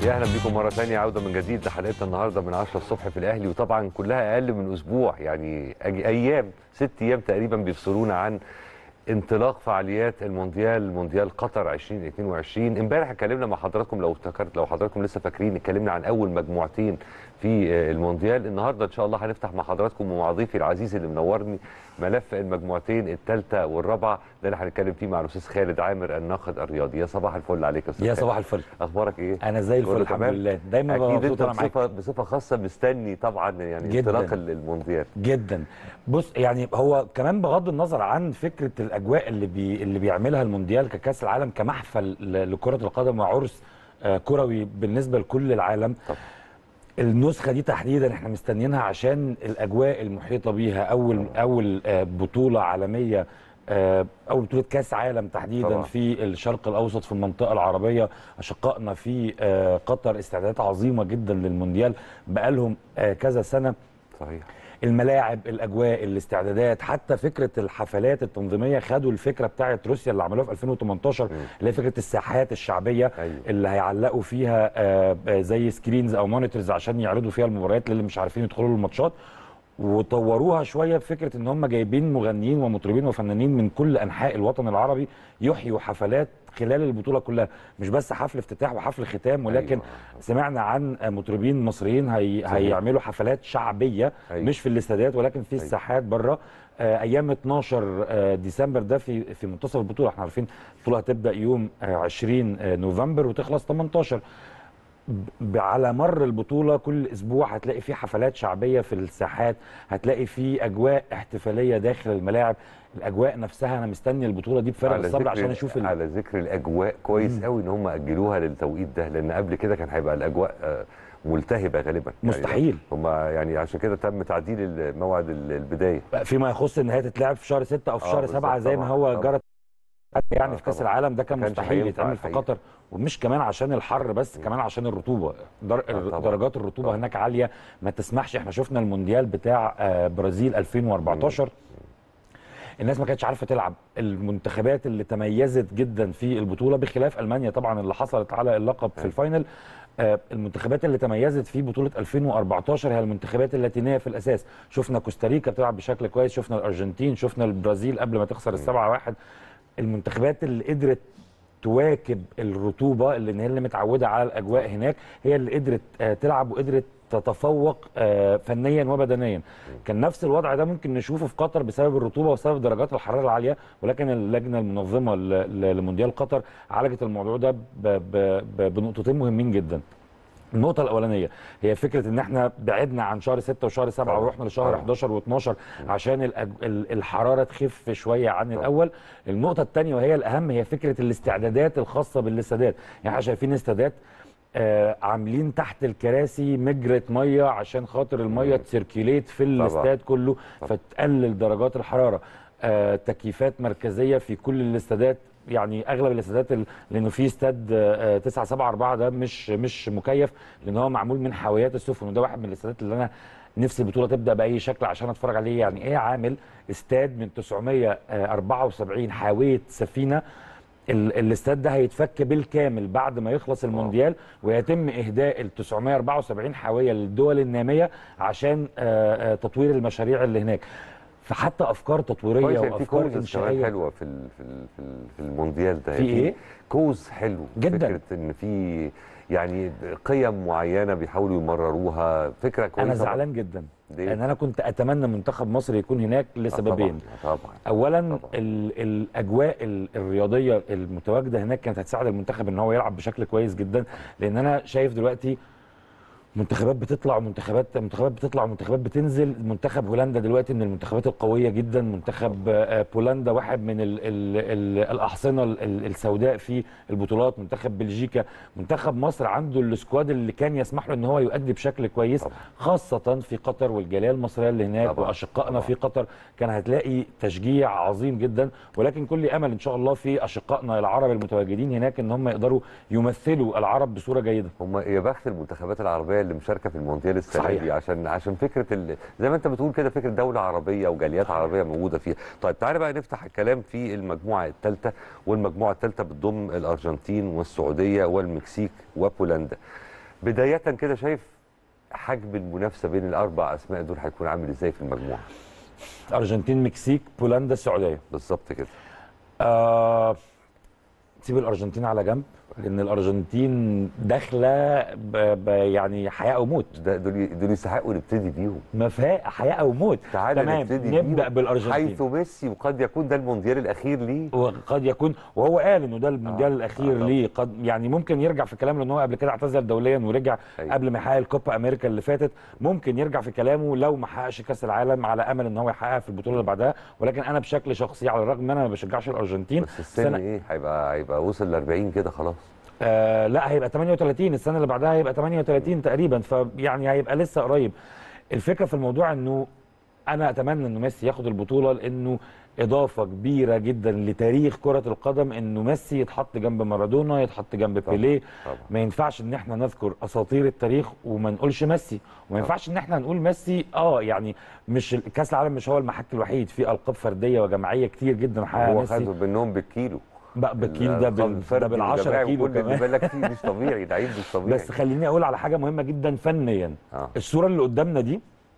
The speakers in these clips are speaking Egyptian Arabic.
يا اهلا بيكم مره ثانيه عوده من جديد لحلقتنا النهارده من 10 الصبح في الاهلي وطبعا كلها اقل من اسبوع يعني أج- ايام ست ايام تقريبا بيفصلونا عن انطلاق فعاليات المونديال مونديال قطر 2022 امبارح اتكلمنا مع حضراتكم لو افتكرت لو حضراتكم لسه فاكرين اتكلمنا عن اول مجموعتين في آه، المونديال النهارده ان شاء الله هنفتح مع حضراتكم ومع ضيفي العزيز اللي منورني ملف المجموعتين الثالثه والرابعه ده اللي هنتكلم فيه مع الاستاذ خالد عامر الناقد الرياضي يا صباح الفل عليك يا استاذ يا خالد. صباح الفل اخبارك ايه انا زي الفل كله الحمد تمام؟ لله دايما ببقى اكيد انت مبسوط انا معاك بصفه بصفه خاصه مستني طبعا يعني جداً. انطلاق ال- المونديال جدا بص يعني هو كمان بغض النظر عن فكره الاجواء اللي بي اللي بيعملها المونديال ككاس العالم كمحفل ل- لكره القدم وعرس آه، كروي بالنسبه لكل العالم طبعا. النسخه دي تحديدا احنا مستنيينها عشان الاجواء المحيطه بيها اول اول آه، بطوله عالميه آه، اول بطوله كاس عالم تحديدا طبعا. في الشرق الاوسط في المنطقه العربيه اشقائنا في آه، قطر استعدادات عظيمه جدا للمونديال بقالهم آه، كذا سنه صحيح الملاعب الاجواء الاستعدادات حتى فكره الحفلات التنظيميه خدوا الفكره بتاعه روسيا اللي عملوها في 2018 اللي هي فكره الساحات الشعبيه أيوة. اللي هيعلقوا فيها آه، آه، زي سكرينز او مونيتورز عشان يعرضوا فيها المباريات للي مش عارفين يدخلوا الماتشات وطوروها شويه بفكره ان هم جايبين مغنيين ومطربين وفنانين من كل انحاء الوطن العربي يحيوا حفلات خلال البطوله كلها مش بس حفل افتتاح وحفل ختام ولكن أيوة. سمعنا عن مطربين مصريين هي صحيح. هيعملوا حفلات شعبيه أيوة. مش في الاستادات ولكن في أيوة. الساحات بره آه، ايام 12 آه، ديسمبر ده في في منتصف البطوله احنا عارفين البطوله هتبدا يوم آه، 20 آه، نوفمبر وتخلص 18 ب- على مر البطوله كل اسبوع هتلاقي في حفلات شعبيه في الساحات هتلاقي في اجواء احتفاليه داخل الملاعب الاجواء نفسها انا مستني البطوله دي بفارغ على الصبر ذكر- عشان اشوف ال... على ذكر الاجواء كويس قوي ان هم اجلوها للتوقيت ده لان قبل كده كان هيبقى الاجواء آه، ملتهبه غالبا مستحيل. هم يعني عشان كده تم تعديل موعد ال- البدايه فيما يخص ان هي تتلعب في شهر 6 او في آه، شهر بالظبط 7 زي ما طبعاً، هو طبعاً. جرت يعني آه، في كاس طبعاً. العالم ده كان ما كانش مستحيل هينفع يتعمل في الحقيقة. قطر ومش كمان عشان الحر بس كمان عشان الرطوبه در... طبعاً. درجات الرطوبه طبعاً. هناك عاليه ما تسمحش احنا شفنا المونديال بتاع آه، برازيل 2014 الناس ما كانتش عارفه تلعب المنتخبات اللي تميزت جدا في البطوله بخلاف المانيا طبعا اللي حصلت على اللقب في أيوة. الفاينل آه، المنتخبات اللي تميزت في بطوله 2014 هي المنتخبات اللاتينيه في الاساس شفنا كوستاريكا بتلعب بشكل كويس شفنا الارجنتين شفنا البرازيل قبل ما تخسر السبعة واحد المنتخبات اللي قدرت تواكب الرطوبه اللي هي اللي متعوده على الاجواء هناك هي اللي قدرت آه، تلعب وقدرت تتفوق آه، فنيا وبدنيا كان نفس الوضع ده ممكن نشوفه في قطر بسبب الرطوبه وبسبب درجات الحراره العاليه ولكن اللجنه المنظمه ل- ل- لمونديال قطر عالجت الموضوع ده ب- ب- ب- بنقطتين مهمين جدا النقطة الأولانية هي فكرة إن إحنا بعدنا عن شهر 6 وشهر 7 طبعاً. ورحنا لشهر طبعاً. 11 و12 عشان الأج- ال- الحرارة تخف شوية عن طبعاً. الأول. النقطة الثانية وهي الأهم هي فكرة الاستعدادات الخاصة بالاستادات، يعني إحنا شايفين استادات آه عاملين تحت الكراسي مجرة مية عشان خاطر المية مم. تسيركيليت في الاستاد كله طبعاً. فتقلل درجات الحرارة. آه تكييفات مركزية في كل الاستادات يعني اغلب الاستادات ال- لانه في استاد 9 7 4 ده مش مش مكيف لان هو معمول من حاويات السفن وده واحد من الاستادات اللي انا نفسي البطوله تبدا باي شكل عشان اتفرج عليه يعني ايه عامل استاد من 974 حاويه سفينه ال- الاستاد ده هيتفك بالكامل بعد ما يخلص المونديال ويتم اهداء ال 974 حاويه للدول الناميه عشان آه، آه، تطوير المشاريع اللي هناك فحتى افكار تطويريه كويس يعني في وافكار كوزز كمان انشائيه حلوه في ال في ال في, ال في المونديال ده في ايه؟ كوز حلو جداً. فكره ان في يعني قيم معينه بيحاولوا يمرروها فكره كويسه انا زعلان جدا ليه؟ لان انا كنت اتمنى منتخب مصر يكون هناك آه، لسببين طبعا طبعا اولا طبعاً. ال الاجواء ال- الرياضيه المتواجده هناك كانت هتساعد المنتخب ان هو يلعب بشكل كويس جدا لان انا شايف دلوقتي منتخبات بتطلع ومنتخبات منتخبات بتطلع ومنتخبات بتنزل منتخب هولندا دلوقتي من المنتخبات القويه جدا منتخب آه، بولندا واحد من ال ال ال الاحصنه ال- ال- السوداء في البطولات منتخب بلجيكا منتخب مصر عنده السكواد اللي كان يسمح له ان هو يؤدي بشكل كويس طبعا. خاصه في قطر والجاليه المصريه اللي هناك طبعا. واشقائنا طبعا. في قطر كان هتلاقي تشجيع عظيم جدا ولكن كل امل ان شاء الله في اشقائنا العرب المتواجدين هناك ان هم يقدروا يمثلوا العرب بصوره جيده هم يا بخت المنتخبات العربيه اللي مشاركه في المونديال السنه صحيح. دي عشان عشان فكره ال... زي ما انت بتقول كده فكره دوله عربيه وجاليات عربيه موجوده فيها طيب تعالى بقى نفتح الكلام في المجموعه الثالثه والمجموعه الثالثه بتضم الارجنتين والسعوديه والمكسيك وبولندا بدايه كده شايف حجم المنافسه بين الاربع اسماء دول هيكون عامل ازاي في المجموعه ارجنتين مكسيك بولندا السعوديه بالظبط كده آه سيب الارجنتين على جنب لان الارجنتين داخله ب... ب... يعني حياه او موت ده دول دول يستحقوا نبتدي بيهم ما فيها حياه او موت تعالى تمام نبتدي نبدا بيهم. بالارجنتين حيث ميسي وقد يكون ده المونديال الاخير ليه وقد يكون وهو قال انه ده المونديال آه، الاخير آه، ليه قد يعني ممكن يرجع في كلامه لان هو قبل كده اعتزل دوليا ورجع أيوة. قبل ما يحقق الكوبا امريكا اللي فاتت ممكن يرجع في كلامه لو ما حققش كاس العالم على امل ان هو يحققها في البطوله اللي بعدها ولكن انا بشكل شخصي على الرغم ان انا ما بشجعش الارجنتين بس السن ايه هيبقى هيبقى وصل ل 40 كده خلاص آه لا هيبقى 38 السنه اللي بعدها هيبقى 38 تقريبا فيعني هيبقى لسه قريب الفكره في الموضوع انه انا اتمنى انه ميسي ياخد البطوله لانه اضافه كبيره جدا لتاريخ كره القدم انه ميسي يتحط جنب مارادونا يتحط جنب طبعاً، بيليه طبعا ما ينفعش ان احنا نذكر اساطير التاريخ وما نقولش ميسي وما ينفعش ان احنا نقول ميسي اه يعني مش ال- كاس العالم مش هو المحك الوحيد في القاب فرديه وجماعيه كتير جدا حققها هو ميسي خد منهم بالكيلو بقى بالكيل ده بال ده بال 10 كيلو كل اللي كمان بالك فيه مش طبيعي لعيب مش طبيعي بس خليني اقول على حاجه مهمه جدا فنيا آه. الصوره اللي قدامنا دي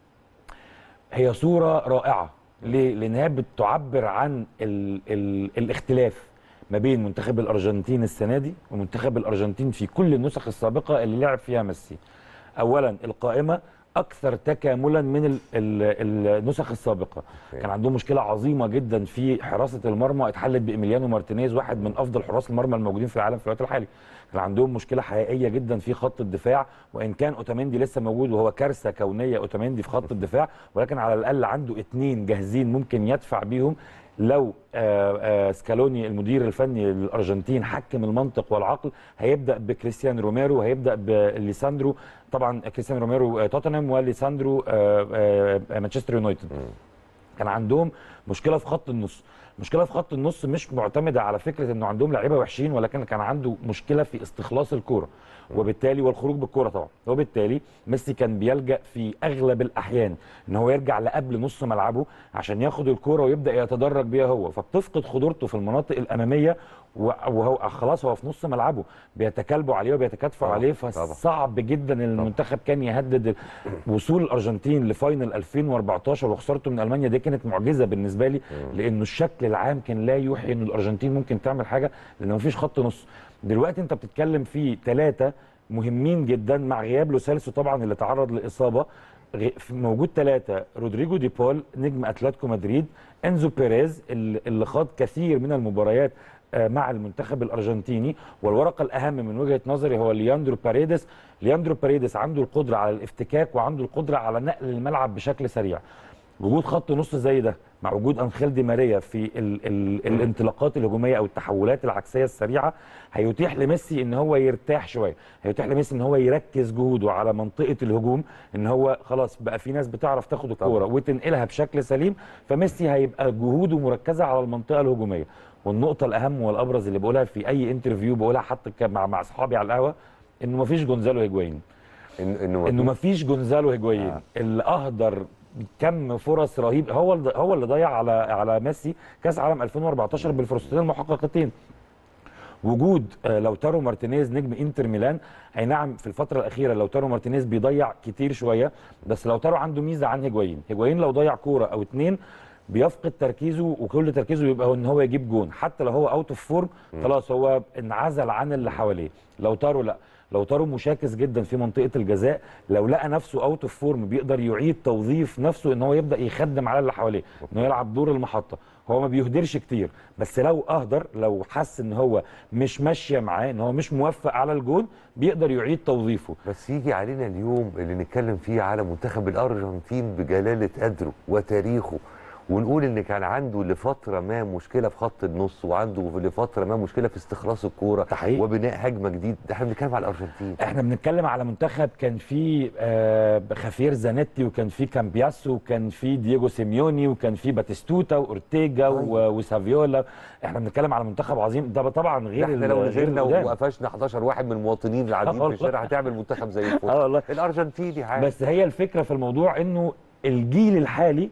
هي صوره رائعه ليه لان هي بتعبر عن ال ال الاختلاف ما بين منتخب الارجنتين السنه دي ومنتخب الارجنتين في كل النسخ السابقه اللي لعب فيها ميسي اولا القائمه اكثر تكاملا من ال ال النسخ السابقه أوكي. كان عندهم مشكله عظيمه جدا في حراسه المرمى اتحلت بايميليانو مارتينيز واحد من افضل حراس المرمى الموجودين في العالم في الوقت الحالي كان عندهم مشكله حقيقيه جدا في خط الدفاع وان كان اوتاميندي لسه موجود وهو كارثه كونيه اوتاميندي في خط الدفاع ولكن على الاقل عنده اتنين جاهزين ممكن يدفع بيهم لو آه، آه، سكالوني المدير الفني للارجنتين حكم المنطق والعقل هيبدا بكريستيان روميرو هيبدا بليساندرو طبعا كريستيان روميرو آه، توتنهام وليساندرو آه، آه، مانشستر يونايتد كان عندهم مشكله في خط النص مشكله في خط النص مش معتمده على فكره انه عندهم لعيبه وحشين ولكن كان عنده مشكله في استخلاص الكوره وبالتالي والخروج بالكوره طبعا وبالتالي ميسي كان بيلجا في اغلب الاحيان ان هو يرجع لقبل نص ملعبه عشان ياخد الكوره ويبدا يتدرج بيها هو فبتفقد خطورته في المناطق الاماميه و- وهو خلاص هو في نص ملعبه بيتكلبوا عليه وبيتكاتفوا طبعاً، عليه طبعاً. فصعب جدا ان المنتخب كان يهدد ال- وصول الارجنتين لفاينل 2014 وخسارته من المانيا دي كانت معجزه بالنسبه لي لانه الشكل العام كان لا يوحي ان الارجنتين ممكن تعمل حاجه لان مفيش خط نص دلوقتي انت بتتكلم في ثلاثه مهمين جدا مع غياب لوسيلسو طبعا اللي تعرض لاصابه غ- في- موجود ثلاثه رودريجو دي بول نجم اتلتيكو مدريد انزو بيريز اللي اللي خاض كثير من المباريات آه، مع المنتخب الارجنتيني والورقه الاهم من وجهه نظري هو لياندرو باريدس لياندرو باريدس عنده القدره على الافتكاك وعنده القدره على نقل الملعب بشكل سريع وجود خط نص زي ده مع وجود انخيل دي ماريا في ال ال الانطلاقات الهجوميه او التحولات العكسيه السريعه هيتيح لميسي ان هو يرتاح شويه هيتيح لميسي ان هو يركز جهوده على منطقه الهجوم ان هو خلاص بقى في ناس بتعرف تاخد الكوره وتنقلها بشكل سليم فميسي هيبقى جهوده مركزه على المنطقه الهجوميه والنقطه الاهم والابرز اللي بقولها في اي انترفيو بقولها حتى ك- مع مع اصحابي على القهوه انه مفيش جونزالو هيجوين إن- انه انه مفيش جونزالو هيجوين آه. اللي اهدر كم فرص رهيب هو اللي هو اللي ضيع على على ميسي كاس عالم 2014 بالفرصتين المحققتين وجود آه، لوتارو مارتينيز نجم انتر ميلان اي نعم في الفتره الاخيره لوتارو مارتينيز بيضيع كتير شويه بس لوتارو عنده ميزه عن هيجوايين هيجوايين لو ضيع كوره او اتنين بيفقد تركيزه وكل تركيزه يبقى هو ان هو يجيب جون حتى لو هو اوت اوف فورم خلاص هو انعزل عن اللي حواليه لوتارو لا لوتارو مشاكس جدا في منطقه الجزاء لو لقى نفسه اوت اوف فورم بيقدر يعيد توظيف نفسه ان هو يبدا يخدم على اللي حواليه انه يلعب دور المحطه هو ما بيهدرش كتير بس لو اهدر لو حس ان هو مش ماشيه معاه ان هو مش موفق على الجون بيقدر يعيد توظيفه بس يجي علينا اليوم اللي نتكلم فيه على منتخب الارجنتين بجلاله قدره وتاريخه ونقول ان كان عنده لفتره ما مشكله في خط النص وعنده لفتره ما مشكله في استخلاص الكوره ده حقيقي. وبناء هجمه جديد ده احنا بنتكلم على الارجنتين احنا بنتكلم على منتخب كان فيه آه، خافير زانيتي وكان فيه كامبياسو وكان فيه دييجو سيميوني وكان فيه باتيستوتا واورتيجا و- وسافيولا احنا بنتكلم على منتخب عظيم ده طبعا ده غير احنا لو ال- غير نزلنا القدام. وقفشنا 11 واحد من المواطنين اللي قاعدين آه في الشارع والله. هتعمل منتخب زي الفل اه والله الارجنتيني عادي بس هي الفكره في الموضوع انه الجيل الحالي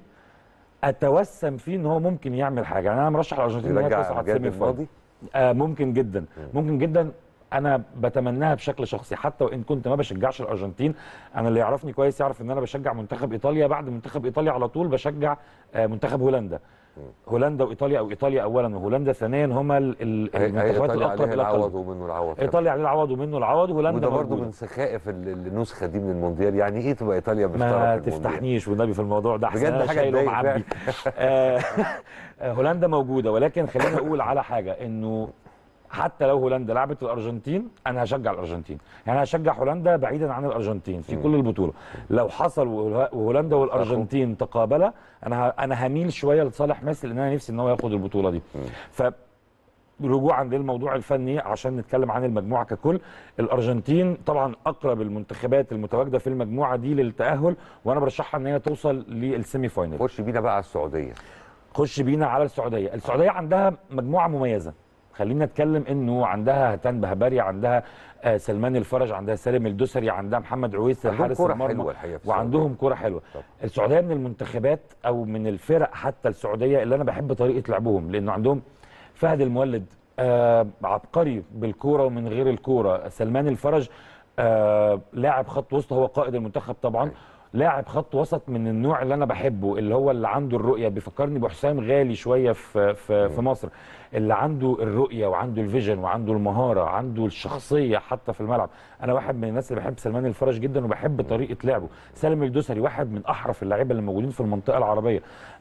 اتوسم فيه ان هو ممكن يعمل حاجه يعني انا مرشح الارجنتين إن هي يرجع تصعد بجد سيمي فاينل الماضي آه ممكن جدا ممكن جدا انا بتمناها بشكل شخصي حتى وان كنت ما بشجعش الارجنتين انا اللي يعرفني كويس يعرف ان انا بشجع منتخب ايطاليا بعد منتخب ايطاليا على طول بشجع آه، منتخب هولندا هولندا وايطاليا او ايطاليا اولا وهولندا ثانيا هما ال- ال- هي- هي المنتخبات ايطاليا الاقرب عليها الى العوض القلب ومنه العوض ايطاليا عليها العوض ومنه العوض هولندا وده برضه موجودة. من سخائف ال- ال- النسخه دي من المونديال يعني ايه تبقى ايطاليا مش ما طرف المونديال؟ تفتحنيش والنبي في الموضوع ده احسن بجد انا حاجة شايله تضايق ومعبي آه، آه، هولندا موجوده ولكن خليني اقول على حاجه انه حتى لو هولندا لعبت الارجنتين انا هشجع الارجنتين يعني هشجع هولندا بعيدا عن الارجنتين في كل البطوله لو حصل وهو- وهولندا والارجنتين تقابلا انا ه- انا هميل شويه لصالح ميسي لان انا نفسي ان هو ياخد البطوله دي ف رجوعا للموضوع الفني عشان نتكلم عن المجموعه ككل الارجنتين طبعا اقرب المنتخبات المتواجده في المجموعه دي للتاهل وانا برشحها ان هي توصل للسيمي فاينل خش بينا بقى على السعوديه خش بينا على السعوديه السعوديه عندها مجموعه مميزه خلينا نتكلم انه عندها هتان بهبري عندها آه، سلمان الفرج عندها سالم الدوسري عندها محمد عويس عندهم حارس كرة المرمى حلوة الحقيقة في وعندهم كرة حلوه طبعا. السعوديه من المنتخبات او من الفرق حتى السعوديه اللي انا بحب طريقه لعبهم لانه عندهم فهد المولد آه عبقري بالكوره ومن غير الكوره سلمان الفرج آه لاعب خط وسط هو قائد المنتخب طبعا لاعب خط وسط من النوع اللي انا بحبه اللي هو اللي عنده الرؤيه بيفكرني بحسام غالي شويه في في في مصر اللي عنده الرؤيه وعنده الفيجن وعنده المهاره عنده الشخصيه حتى في الملعب انا واحد من الناس اللي بحب سلمان الفرج جدا وبحب طريقه لعبه سالم الدوسري واحد من احرف اللعيبه اللي موجودين في المنطقه العربيه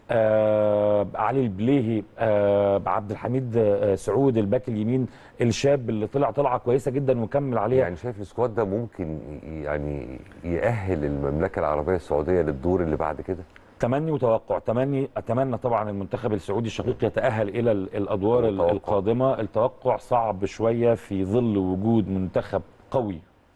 آه علي البليهي آه عبد الحميد آه سعود الباك اليمين الشاب اللي طلع طلعه كويسه جدا وكمل عليها يعني شايف السكواد ده ممكن ي- يعني يأهل المملكه العربيه السعوديه للدور اللي بعد كده تمني وتوقع تمني اتمنى طبعا المنتخب السعودي الشقيق يتاهل الى ال- الادوار ال- التوقع. القادمه التوقع صعب شويه في ظل وجود منتخب قوي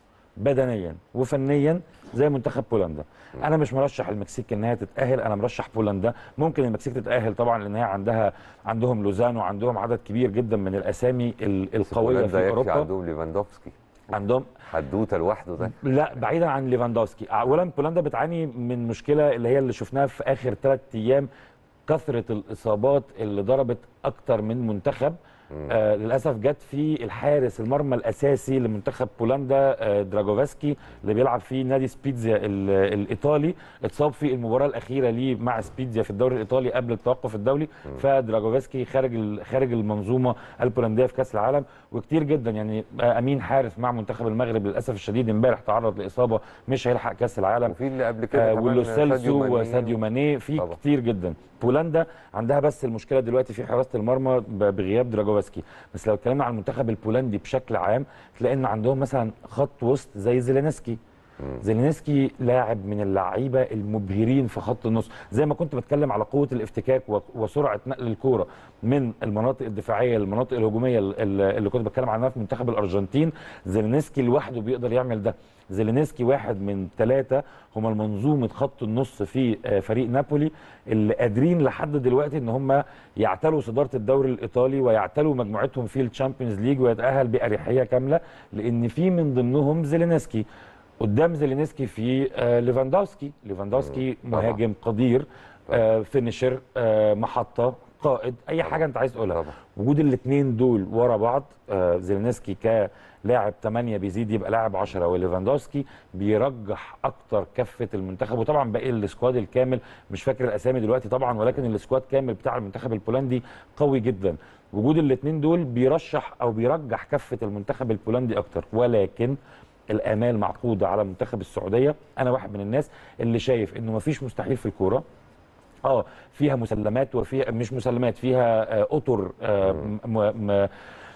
بدنيا وفنيا زي منتخب بولندا انا مش مرشح المكسيك ان هي تتاهل انا مرشح بولندا ممكن المكسيك تتاهل طبعا لان هي عندها عندهم لوزان وعندهم عدد كبير جدا من الاسامي ال- القويه هولندا في يكفي اوروبا عندهم ليفاندوفسكي عندهم حدوته لوحده ده لا بعيدا عن ليفاندوفسكي اولا بولندا بتعاني من مشكله اللي هي اللي شفناها في اخر ثلاث ايام كثره الاصابات اللي ضربت اكتر من منتخب آه للاسف جت في الحارس المرمى الاساسي لمنتخب بولندا آه دراجوفسكي اللي بيلعب في نادي سبيتزيا ال- الايطالي اتصاب في المباراه الاخيره ليه مع سبيتزيا في الدوري الايطالي قبل التوقف الدولي فدراجوفسكي خارج ال- خارج المنظومه البولنديه في كاس العالم وكتير جدا يعني آه امين حارس مع منتخب المغرب للاسف الشديد امبارح تعرض لاصابه مش هيلحق كاس العالم وفي اللي قبل كده آه كمان ولو ساديو سيلسو ماني. وساديو ماني في طبعا. كتير جدا بولندا عندها بس المشكله دلوقتي في حراسه المرمى ب- بغياب دراجوفسكي بس لو اتكلمنا عن المنتخب البولندي بشكل عام تلاقي ان عندهم مثلا خط وسط زي زيلينسكي زيلينسكي لاعب من اللعيبه المبهرين في خط النص زي ما كنت بتكلم على قوه الافتكاك و- وسرعه نقل الكوره من المناطق الدفاعيه للمناطق الهجوميه ال- ال- اللي كنت بتكلم عنها في منتخب الارجنتين زيلينسكي لوحده بيقدر يعمل ده زيلينسكي واحد من ثلاثه هم المنظومه خط النص في آه، فريق نابولي اللي قادرين لحد دلوقتي ان هم يعتلوا صداره الدوري الايطالي ويعتلوا مجموعتهم في الشامبيونز ليج ويتاهل باريحيه كامله لان في من ضمنهم زيلينسكي قدام زيلينسكي في آه، ليفاندوسكي ليفاندوسكي طبعا. مهاجم قدير آه، فينيشر آه، محطه قائد اي حاجه انت عايز تقولها طبعا. وجود الاثنين دول ورا بعض آه، زيلينسكي كلاعب 8 بيزيد يبقى لاعب 10 وليفاندوسكي بيرجح اكتر كفه المنتخب وطبعا باقي السكواد الكامل مش فاكر الاسامي دلوقتي طبعا ولكن السكواد كامل بتاع المنتخب البولندي قوي جدا وجود الاثنين دول بيرشح او بيرجح كفه المنتخب البولندي اكتر ولكن الامال معقوده على منتخب السعوديه انا واحد من الناس اللي شايف انه مفيش مستحيل في الكوره اه فيها مسلمات وفيها مش مسلمات فيها آه، اطر آه، م- م-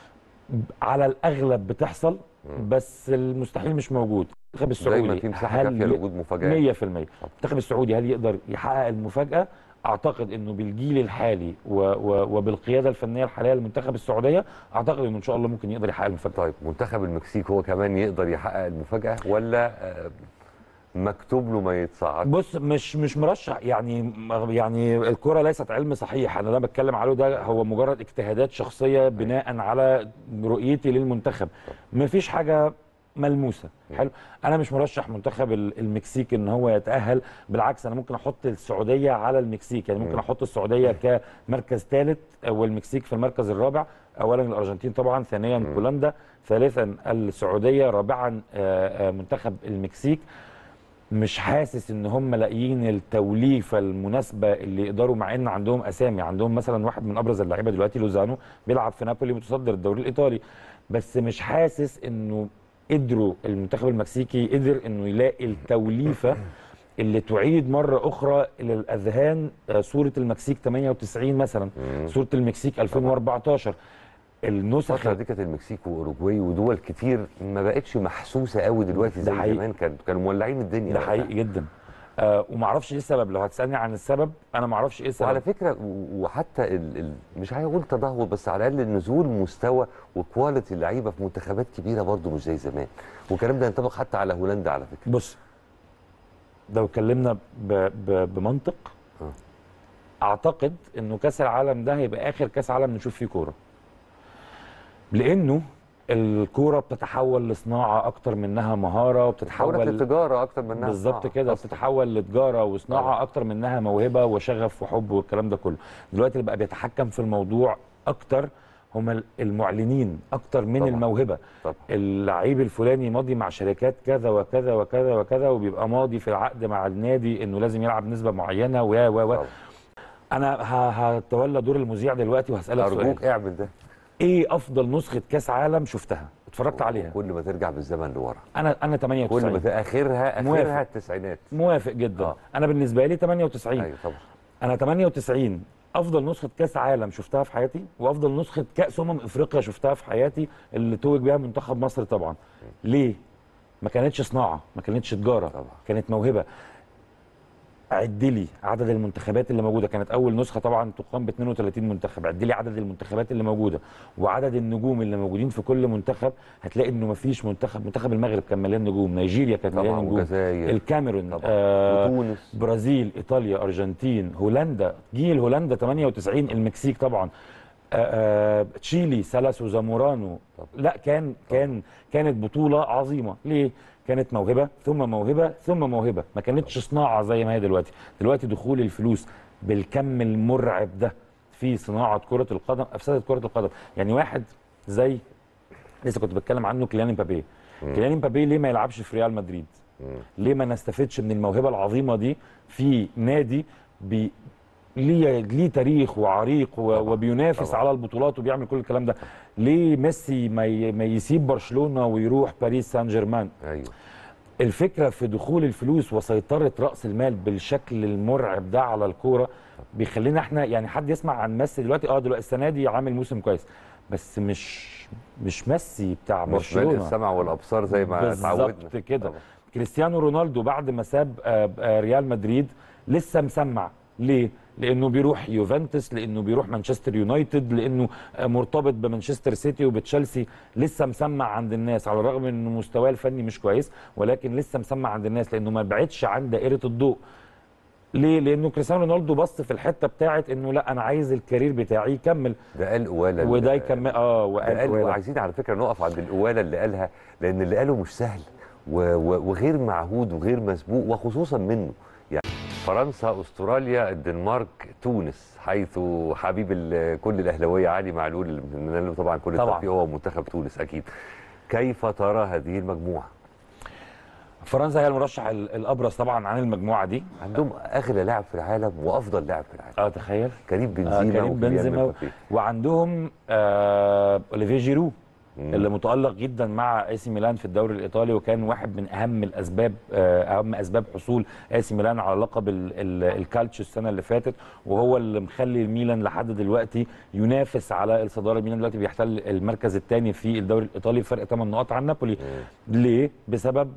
على الاغلب بتحصل بس المستحيل مش موجود المنتخب السعودي دايما في مساحه هل كافيه ي- لوجود مفاجات 100% المنتخب السعودي هل يقدر يحقق المفاجاه اعتقد انه بالجيل الحالي و و وبالقياده الفنيه الحاليه للمنتخب السعوديه اعتقد انه ان شاء الله ممكن يقدر يحقق المفاجاه طيب منتخب المكسيك هو كمان يقدر يحقق المفاجاه ولا آه، مكتوب له ما يتصعد بص مش مش مرشح يعني يعني الكره ليست علم صحيح انا اللي انا بتكلم عليه ده هو مجرد اجتهادات شخصيه بناء على رؤيتي للمنتخب مفيش حاجه ملموسه حلو انا مش مرشح منتخب ال- المكسيك ان هو يتاهل بالعكس انا ممكن احط السعوديه على المكسيك يعني ممكن احط السعوديه كمركز ثالث والمكسيك في المركز الرابع اولا الارجنتين طبعا ثانيا بولندا ثالثا السعوديه رابعا آه، آه، منتخب المكسيك مش حاسس ان هم لاقيين التوليفه المناسبه اللي يقدروا مع ان عندهم اسامي عندهم مثلا واحد من ابرز اللعيبه دلوقتي لوزانو بيلعب في نابولي متصدر الدوري الايطالي بس مش حاسس انه قدروا المنتخب المكسيكي قدر انه يلاقي التوليفه اللي تعيد مره اخرى الى الاذهان آه، صوره المكسيك 98 مثلا صوره المكسيك 2014 النسخ الفترة دي كانت المكسيك واوروجواي ودول كتير ما بقتش محسوسة قوي دلوقتي ده زي حقيقي. زمان كانوا كانوا مولعين الدنيا ده حقيقي جدا آه ومعرفش ايه السبب لو هتسالني عن السبب انا معرفش ايه السبب وعلى فكره و- وحتى ال ال مش عايز اقول تدهور بس على الاقل نزول مستوى وكواليتي اللعيبه في منتخبات كبيره برضو مش زي زمان والكلام ده ينطبق حتى على هولندا على فكره بص لو اتكلمنا ب... ب... بمنطق آه. اعتقد انه كاس العالم ده هيبقى اخر كاس عالم نشوف فيه كوره لانه الكوره بتتحول لصناعه اكتر منها مهاره حولت وبتتحول التجاره اكتر منها بالظبط صناعة كده أصلاً. بتتحول لتجاره وصناعه طبعا. اكتر منها موهبه وشغف وحب والكلام ده كله دلوقتي اللي بقى بيتحكم في الموضوع اكتر هم المعلنين اكتر من طبعا. الموهبه طبعا اللعيب الفلاني ماضي مع شركات كذا وكذا وكذا وكذا وبيبقى ماضي في العقد مع النادي انه لازم يلعب نسبه معينه و و و طبعا. انا ه- هتولى دور المذيع دلوقتي وهسالك سؤال ارجوك اعمل ده ايه افضل نسخه كاس عالم شفتها اتفرجت عليها كل ما ترجع بالزمن لورا انا انا كل ما 98 ت- اخرها موافق. اخرها التسعينات موافق جدا آه. انا بالنسبه لي 98 ايوه طبعا انا 98 افضل نسخه كاس عالم شفتها في حياتي وافضل نسخه كاس امم افريقيا شفتها في حياتي اللي توج بيها منتخب مصر طبعا ليه ما كانتش صناعه ما كانتش تجاره طبعا. كانت موهبه عد لي عدد المنتخبات اللي موجوده كانت اول نسخه طبعا تقام ب 32 منتخب عد لي عدد المنتخبات اللي موجوده وعدد النجوم اللي موجودين في كل منتخب هتلاقي انه ما فيش منتخب منتخب المغرب كان مليان نجوم نيجيريا كانت طبعا مليان نجوم والجزائر الكاميرون طبعا آه وتونس برازيل ايطاليا ارجنتين هولندا جيل هولندا 98 المكسيك طبعا آه، آه، تشيلي سالاسو زامورانو طبعا. لا كان كان كانت بطوله عظيمه ليه كانت موهبه ثم موهبه ثم موهبه ما كانتش صناعه زي ما هي دلوقتي دلوقتي دخول الفلوس بالكم المرعب ده في صناعه كره القدم افسدت كره القدم يعني واحد زي لسه كنت بتكلم عنه كيليان امبابي كيليان امبابي ليه ما يلعبش في ريال مدريد مم. ليه ما نستفدش من الموهبه العظيمه دي في نادي بي ليه ليه تاريخ وعريق و- طبعاً، وبينافس طبعاً. على البطولات وبيعمل كل الكلام ده ليه ميسي ما ي- ما يسيب برشلونه ويروح باريس سان جيرمان ايوه الفكره في دخول الفلوس وسيطره راس المال بالشكل المرعب ده على الكوره بيخلينا احنا يعني حد يسمع عن ميسي دلوقتي اه دلوقتي السنه دي عامل موسم كويس بس مش مش ميسي بتاع مش بين برشلونه السمع والابصار زي ما اتعودنا بالظبط كده طبعاً. كريستيانو رونالدو بعد ما ساب آه، آه، ريال مدريد لسه مسمع ليه؟ لانه بيروح يوفنتوس لانه بيروح مانشستر يونايتد لانه آه، مرتبط بمانشستر سيتي وبتشيلسي لسه مسمع عند الناس على الرغم ان مستواه الفني مش كويس ولكن لسه مسمع عند الناس لانه ما بعدش عن دائره الضوء ليه؟ لانه كريستيانو رونالدو بص في الحته بتاعت انه لا انا عايز الكارير بتاعي يكمل ده قال قواله وده ال- يكمل اه ده وقال قال ولا. وعايزين على فكره نقف عند القواله اللي قالها لان اللي قاله مش سهل و- و- وغير معهود وغير مسبوق وخصوصا منه يعني فرنسا استراليا الدنمارك تونس حيث حبيب ال- كل الاهلاويه علي معلول اللي بنتمنى له طبعا كل طبعاً. التوفيق هو منتخب تونس اكيد كيف ترى هذه المجموعه فرنسا هي المرشح ال- الابرز طبعا عن المجموعه دي عندهم اغلى لاعب في العالم وافضل لاعب في العالم اه تخيل كريم آه بنزيما كريم وكيليان بنزيما مبابي. وعندهم آه اوليفيه جيرو مم. اللي متالق جدا مع اي سي ميلان في الدوري الايطالي وكان واحد من اهم الاسباب آه اهم اسباب حصول اي سي ميلان على لقب ال- ال- الكالتشو السنه اللي فاتت وهو اللي مخلي الميلان لحد دلوقتي ينافس على الصداره الميلان دلوقتي بيحتل المركز الثاني في الدوري الايطالي بفرق 8 نقاط عن نابولي ليه بسبب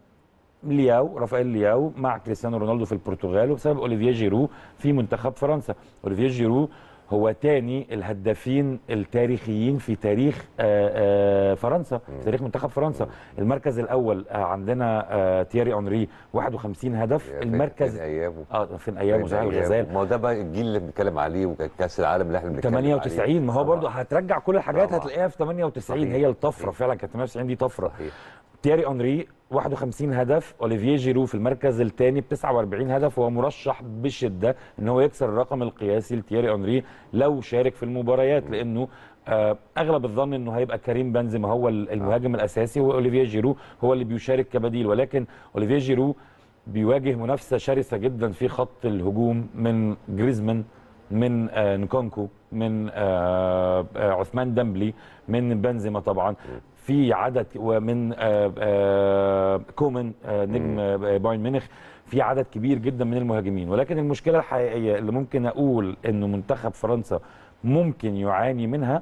لياو رافائيل لياو مع كريستيانو رونالدو في البرتغال وبسبب اوليفيه جيرو في منتخب فرنسا اوليفيه جيرو هو تاني الهدافين التاريخيين في تاريخ آه، آه، فرنسا في تاريخ منتخب فرنسا المركز الاول آه، عندنا آه، تييري اونري 51 هدف يا المركز فين ايامه اه فين ايامه زي الغزال ما هو ده بقى الجيل اللي بنتكلم عليه وكاس العالم اللي احنا بنتكلم عليه 98 ما هو طبعاً. برضه هترجع كل الحاجات طبعاً. هتلاقيها في 98 صحيح. هي الطفره صحيح. فعلا كانت 98 دي طفره صحيح تياري اونري 51 هدف اوليفييه جيرو في المركز الثاني ب 49 هدف وهو مرشح بشده ان هو يكسر الرقم القياسي لتياري اونري لو شارك في المباريات لانه آه، اغلب الظن انه هيبقى كريم بنزيما هو ال- المهاجم الاساسي واوليفييه جيرو هو اللي بيشارك كبديل ولكن اوليفييه جيرو بيواجه منافسه شرسه جدا في خط الهجوم من جريزمان من آه نكونكو من آه آه عثمان ديمبلي من بنزيما طبعا في عدد ومن آه آه كومان آه نجم آه بايرن ميونخ في عدد كبير جدا من المهاجمين ولكن المشكله الحقيقيه اللي ممكن اقول انه منتخب فرنسا ممكن يعاني منها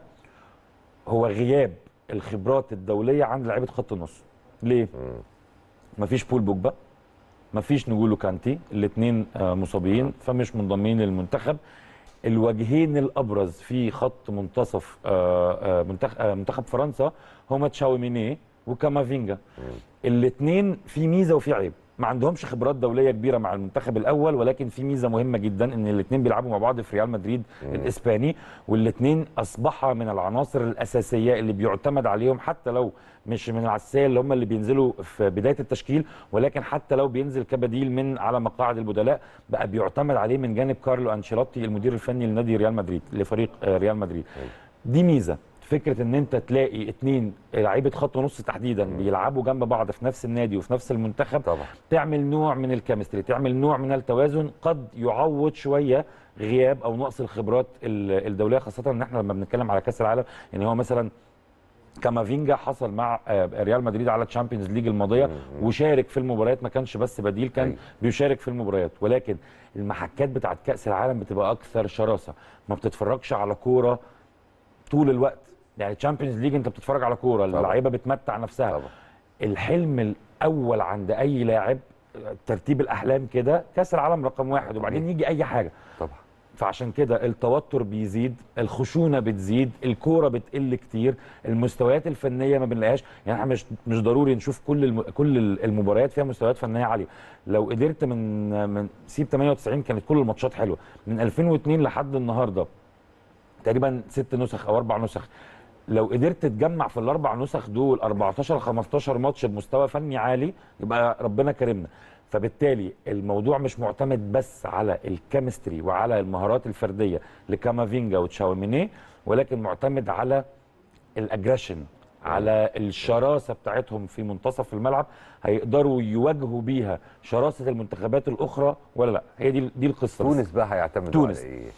هو غياب الخبرات الدوليه عند لعيبه خط النص ليه مفيش بول بوجبا مفيش نجولو كانتي الاثنين مصابين فمش منضمين للمنتخب الوجهين الابرز في خط منتصف آه، آه، منتخ- آه، منتخب فرنسا هما تشاوميني وكامافينجا الاثنين في ميزه وفي عيب ما عندهمش خبرات دوليه كبيره مع المنتخب الاول ولكن في ميزه مهمه جدا ان الاثنين بيلعبوا مع بعض في ريال مدريد الاسباني والاثنين اصبحا من العناصر الاساسيه اللي بيعتمد عليهم حتى لو مش من العسايه اللي هم اللي بينزلوا في بدايه التشكيل ولكن حتى لو بينزل كبديل من على مقاعد البدلاء بقى بيعتمد عليه من جانب كارلو انشيلوتي المدير الفني لنادي ريال مدريد لفريق آه، ريال مدريد دي ميزه فكره ان انت تلاقي اتنين لعيبه خط نص تحديدا بيلعبوا جنب بعض في نفس النادي وفي نفس المنتخب طبعا تعمل نوع من الكيمستري تعمل نوع من التوازن قد يعوض شويه غياب او نقص الخبرات ال- الدوليه خاصه ان احنا لما بنتكلم على كاس العالم يعني هو مثلا كامافينجا حصل مع آه، ريال مدريد على الشامبيونز ليج الماضيه وشارك في المباريات ما كانش بس بديل كان أيوة. بيشارك في المباريات ولكن المحكات بتاعت كاس العالم بتبقى اكثر شراسه ما بتتفرجش على كوره طول الوقت يعني الشامبيونز ليج انت بتتفرج على كوره طبعا. اللعيبه بتمتع نفسها طبعا الحلم الاول عند اي لاعب ترتيب الاحلام كده كاس العالم رقم واحد وبعدين يجي اي حاجه طبعا فعشان كده التوتر بيزيد الخشونه بتزيد الكوره بتقل كتير المستويات الفنيه ما بنلاقيهاش يعني احنا مش مش ضروري نشوف كل الم... كل المباريات فيها مستويات فنيه عاليه لو قدرت من من سيب 98 كانت كل الماتشات حلوه من 2002 لحد النهارده تقريبا ست نسخ او اربع نسخ لو قدرت تجمع في الاربع نسخ دول 14 15 ماتش بمستوى فني عالي يبقى ربنا كرمنا فبالتالي الموضوع مش معتمد بس على الكيمستري وعلى المهارات الفرديه لكامافينجا وتشاوميني ولكن معتمد على الاجريشن على الشراسه بتاعتهم في منتصف الملعب هيقدروا يواجهوا بيها شراسه المنتخبات الاخرى ولا لا هي دي دي القصه بس. تونس بقى هيعتمد تونس. على ايه؟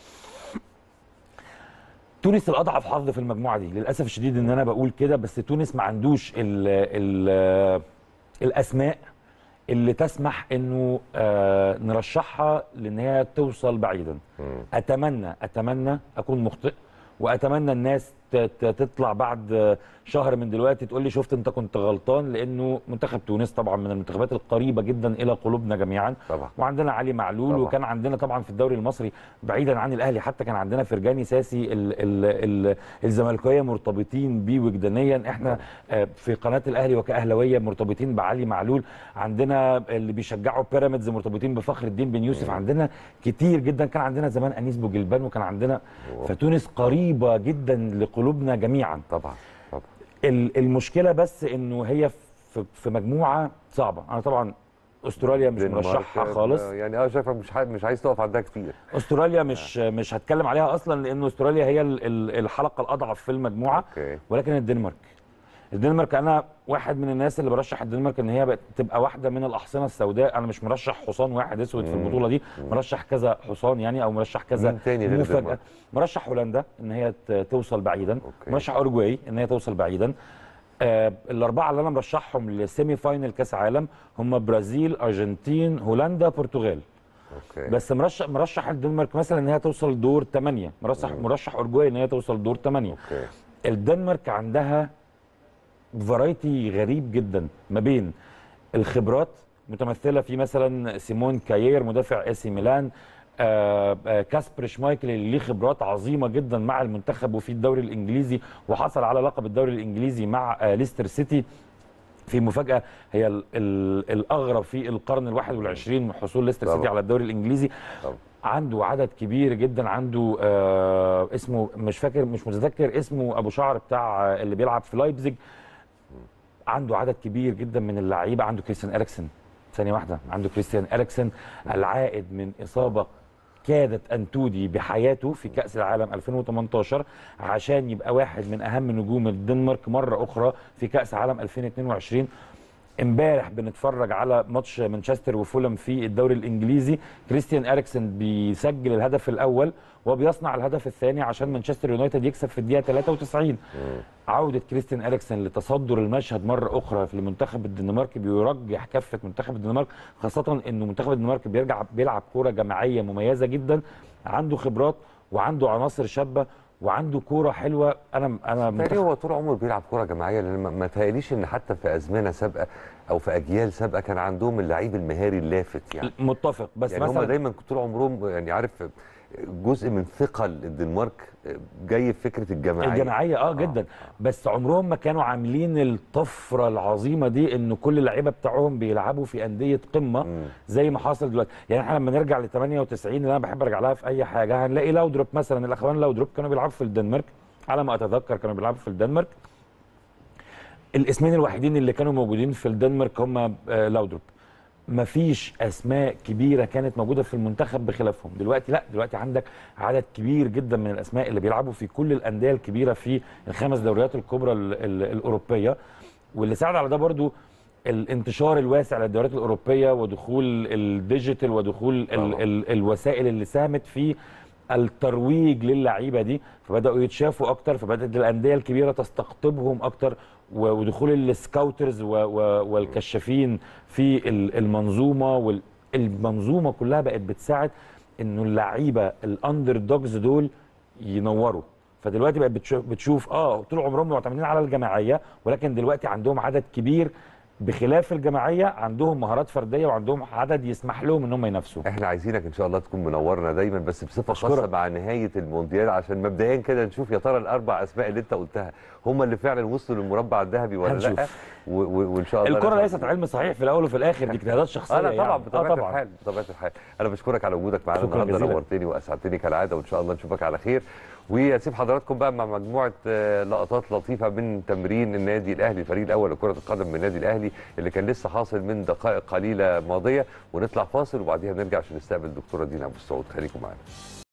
تونس الاضعف حظ في المجموعه دي للاسف الشديد ان انا بقول كده بس تونس ما عندوش ال ال الاسماء اللي تسمح انه آه نرشحها لان هي توصل بعيدا اتمنى اتمنى اكون مخطئ واتمنى الناس ت- ت- تطلع بعد شهر من دلوقتي تقول لي شفت انت كنت غلطان لانه منتخب تونس طبعا من المنتخبات القريبه جدا الى قلوبنا جميعا طبعا وعندنا علي معلول طبعا. وكان عندنا طبعا في الدوري المصري بعيدا عن الاهلي حتى كان عندنا فرجاني ساسي ال ال ال الزملكاويه مرتبطين بيه وجدانيا احنا آه، في قناه الاهلي وكاهلاويه مرتبطين بعلي معلول عندنا اللي بيشجعوا بيراميدز مرتبطين بفخر الدين بن يوسف عندنا كتير جدا كان عندنا زمان انيس بوجلبان وكان عندنا فتونس قريبه جدا لقلوبنا جميعا طبعا طبعا ال- المشكله بس انه هي في في مجموعه صعبه انا طبعا استراليا مش دنمارك، مرشحها خالص آه، يعني اه شايفك مش ح- مش عايز تقف عندها كتير استراليا مش مش هتكلم عليها اصلا لانه استراليا هي ال- ال- الحلقه الاضعف في المجموعه اوكي ولكن الدنمارك الدنمارك انا واحد من الناس اللي برشح الدنمارك ان هي بقت تبقى واحده من الاحصنه السوداء انا مش مرشح حصان واحد اسود في مم. البطوله دي مرشح كذا حصان يعني او مرشح كذا مين تاني غير مفاجاه الدنمارك؟ مرشح هولندا ان هي ت- توصل بعيدا أوكي. مرشح اورجواي ان هي توصل بعيدا آه الاربعه اللي انا مرشحهم لسيمي فاينل كاس عالم هم برازيل ارجنتين هولندا برتغال اوكي بس مرشح مرشح الدنمارك مثلا ان هي توصل دور 8 مرشح مرشح اورجواي ان هي توصل دور 8 اوكي الدنمارك عندها فرايتي غريب جدا ما بين الخبرات متمثله في مثلا سيمون كايير مدافع اسي ميلان آه، آه، كاسبر شمايكل اللي ليه خبرات عظيمه جدا مع المنتخب وفي الدوري الانجليزي وحصل على لقب الدوري الانجليزي مع آه، ليستر سيتي في مفاجاه هي ال- ال- الاغرب في القرن الواحد والعشرين من حصول ليستر طبعا. سيتي على الدوري الانجليزي طبعا. عنده عدد كبير جدا عنده آه اسمه مش فاكر مش متذكر اسمه ابو شعر بتاع آه، اللي بيلعب في لايبزيج عنده عدد كبير جدا من اللعيبه عنده كريستيان اريكسن ثانيه واحده عنده كريستيان اريكسن العائد من اصابه كادت ان تودي بحياته في كاس العالم 2018 عشان يبقى واحد من اهم نجوم الدنمارك مره اخرى في كاس عالم 2022 امبارح بنتفرج على ماتش مانشستر وفولم في الدوري الانجليزي كريستيان اريكسن بيسجل الهدف الاول وبيصنع الهدف الثاني عشان مانشستر يونايتد يكسب في الدقيقه 93 عوده كريستيان اريكسن لتصدر المشهد مره اخرى في المنتخب الدنماركي بيرجح كفه منتخب الدنمارك خاصه انه منتخب الدنمارك بيرجع بيلعب كوره جماعيه مميزه جدا عنده خبرات وعنده عناصر شابه وعنده كوره حلوه انا انا تقريبا منتخب هو طول عمره بيلعب كره جماعيه لان ما- ما تهيأليش ان حتى في ازمنه سابقه او في اجيال سابقه كان عندهم اللعيب المهاري اللافت يعني متفق بس يعني هم مثلا دايما طول عمرهم يعني عارف جزء من ثقل الدنمارك جاي في فكره الجماعيه الجماعيه اه جدا بس عمرهم ما كانوا عاملين الطفره العظيمه دي ان كل اللعيبه بتاعهم بيلعبوا في انديه قمه مم. زي ما حاصل دلوقتي يعني احنا لما نرجع ل 98 اللي انا بحب ارجع لها في اي حاجه هنلاقي لاودروب مثلا الاخوان لاودروب كانوا بيلعبوا في الدنمارك على ما اتذكر كانوا بيلعبوا في الدنمارك الاسمين الوحيدين اللي كانوا موجودين في الدنمارك هم آه، لاودروب مفيش اسماء كبيره كانت موجوده في المنتخب بخلافهم دلوقتي لا دلوقتي عندك عدد كبير جدا من الاسماء اللي بيلعبوا في كل الانديه الكبيره في الخمس دوريات الكبرى ال ال الاوروبيه واللي ساعد على ده برضو الانتشار الواسع للدوريات الاوروبيه ودخول الديجيتال ودخول ال طبعاً. ال الوسائل اللي ساهمت في الترويج للعيبه دي فبداوا يتشافوا اكتر فبدات الانديه الكبيره تستقطبهم اكتر و- ودخول السكاوترز و- و- والكشافين في ال- المنظومه والمنظومه كلها بقت بتساعد انه اللعيبه الاندر دوجز دول ينوروا فدلوقتي بقت بتشوف, بتشوف اه طول عمرهم معتمدين على الجماعيه ولكن دلوقتي عندهم عدد كبير بخلاف الجماعيه عندهم مهارات فرديه وعندهم عدد يسمح لهم ان هم ينافسوا احنا عايزينك ان شاء الله تكون منورنا دايما بس بصفه أشكرك. خاصه مع نهايه المونديال عشان مبدئيا كده نشوف يا ترى الاربع اسماء اللي انت قلتها هم اللي فعلا وصلوا للمربع الذهبي ولا لا هنشوف. و- و- وان شاء الله الكره نسعد. ليست علم صحيح في الاول وفي الاخر دي اجتهادات شخصيه اه لا طبعا يعني. بطبيعه آه طبعا الحال بطبيعه الحال انا بشكرك على وجودك معانا شكراً النهارده جزيلاً. نورتني واسعدتني كالعاده وان شاء الله نشوفك على خير واسيب حضراتكم بقى مع مجموعه آه، لقطات لطيفه من تمرين النادي الاهلي الفريق الاول لكره القدم من النادي الاهلي اللي كان لسه حاصل من دقائق قليله ماضيه ونطلع فاصل وبعديها نرجع عشان نستقبل الدكتوره دينا ابو السعود خليكم معانا